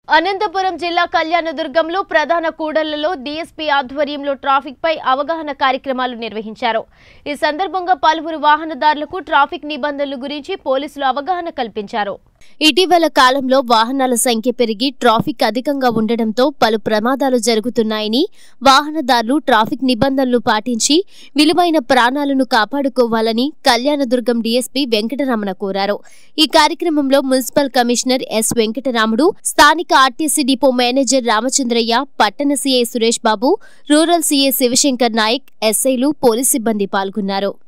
అనంతపురం జిల్లా కళ్యాణదుర్గంలో ప్రధాన కూడళ్లలో డీఎస్పీ ఆధ్వర్యంలో ట్రాఫిక్ పై అవగాహన కార్యక్రమాలు నిర్వహించారు ఈ సందర్భంగా పలువురు వాహనదారులకు ట్రాఫిక్ నిబంధనల గురించి పోలీసులు అవగాహన కల్పించారు ఇటీవల కాలంలో వాహనాల సంఖ్య పెరిగి ట్రాఫిక్ అధికంగా ఉండడంతో పలు ప్రమాదాలు జరుగుతున్నాయని వాహనదారులు ట్రాఫిక్ నిబంధనలు పాటించి విలువైన ప్రాణాలను కాపాడుకోవాలని కళ్యాణదుర్గం డీఎస్పీ వెంకటరమణ కోరారు ఈ కార్యక్రమంలో మున్సిపల్ కమిషనర్ ఎస్ వెంకటరాముడు స్థానిక ఆర్టీసీ డిపో మేనేజర్ రామచంద్రయ్య పట్టణ CI Suresh Babu rural CI Shivashankar Nayak ఎస్ఐలు పోలీస్ సిబ్బంది పాల్గొన్నారు